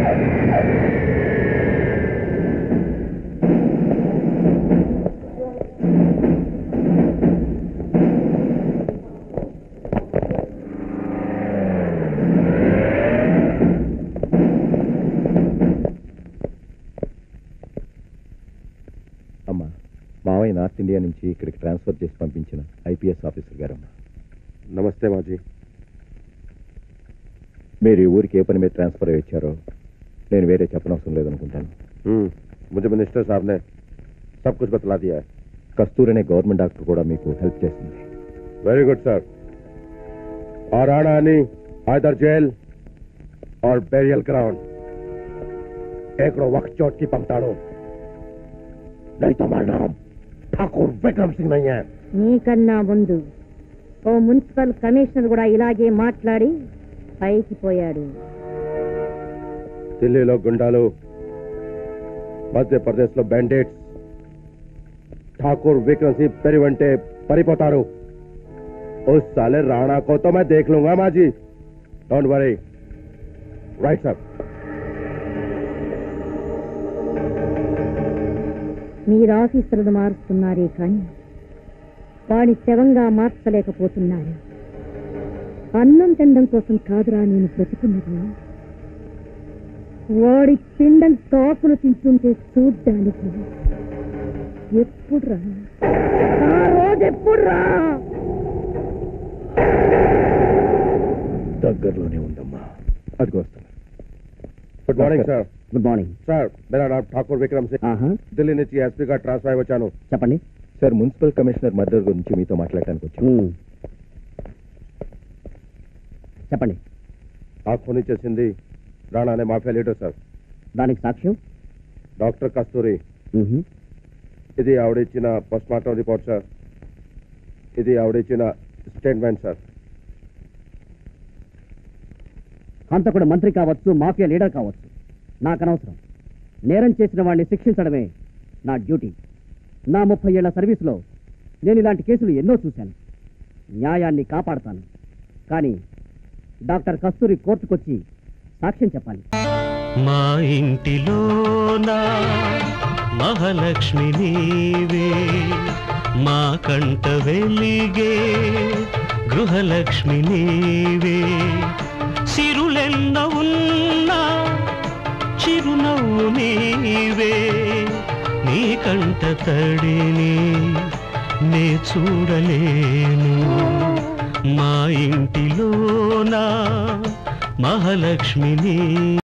అమ్మా మావయ్య north India నుంచి ఇక్కడికి ట్రాన్స్ఫర్ చేసి పంపించిన ఐపీఎస్ ఆఫీసర్ గారమ్మా నమస్తే మాజీ మీరు ఈ ఊరికి ఏ పని మీద ట్రాన్స్ఫర్ అయ్యి వచ్చారో నేను వేరే చెప్పనవసరం లేదనుకుంటాను हम्म, मुझे मिनिस्टर साहब ने सब कुछ बतला दिया है కస్తూరి అనే గవర్నమెంట్ డాక్టర్ కూడా మీకు హెల్ప్ చేసింది वेरी गुड सर और आना आनी आदर जेल और बेरियल ग्राउंड एकड़ो वक्त चोट की पंपताड़ो नहीं तो हमारा नाम ठाकुर विक्रम सिंह नहीं है నీకన్నా ముందు ఓ మున్సిపల్ కమిషనర్ కూడా ఇలాగే మాట్లాడి పైకి పోయాడు ఢిల్లీలో గుండాలు మధ్యప్రదేశ్లో బ్యాండేట్స్ ठाकुर विक्रम सिंह పెరివంటే పరిపోతారు उस साले राणा को तो मैं देख लूंगा माजी डोंट वरी राइट सर మీరు ఆఫీసర్లు మారుస్తున్నారే కానీ వాడి శవంగా మార్చలేకపోతున్నారు అన్నం తినడం కోసం కాదురా నేను బ్రతుకున్నది వాడి పిండం కాకులు తింటుంటే చూడ్డానికి ఎప్పుడు రా ఆ రోజు ఎప్పుడు రా దగ్గరలోనే ఉందమ్మా అదిగో వస్తాను good morning sir good morning sir मेरा नाम ठाकुर विक्रम सिंह ఆహా ఢిల్లీ నుంచి ఎస్పీగా ట్రాన్స్ఫర్ అయి వచ్చాను చెప్పండి సార్ మున్సిపల్ కమిషనర్ మర్డర్ గురించి మీతో మాట్లాడటానికి వచ్చాను ఉమ్. చెప్పండి ఆ ఖూనీ చేసింది రాణా అనే మాఫియా లీడర్ సార్ దానికి సాక్ష్యం డాక్టర్ కస్తూరి ఉహు. ఇది ఆవిడిచ్చిన పోస్ట్ మార్టం రిపోర్ట్ సార్ ఇది ఆవిడిచ్చిన స్టేట్మెంట్ సార్ హంతకుడు మంత్రి కావచ్చు మాఫియా లీడర్ కావచ్చు నాకు అనవసరం నేరం చేసిన వాడిని శిక్షించడమే నా డ్యూటీ నా ముప్పై ఏళ్ల సర్వీసులో నేను ఇలాంటి కేసులు ఎన్నో చూశాను న్యాయాన్ని కాపాడతాను కానీ డాక్టర్ కస్తూరి కోర్టుకొచ్చి సాక్ష్యం చెప్పాలి మా ఇంటిలోన మహాలక్ష్మి నీవే మా కంట వెలిగే గృహలక్ష్మి నీవే సిరులెన్న ఉన్నా చిరునవ్వు నీవే నీ కంట తడిని నే చూడలేను మా ఇంటిలోన మహాలక్ష్మిని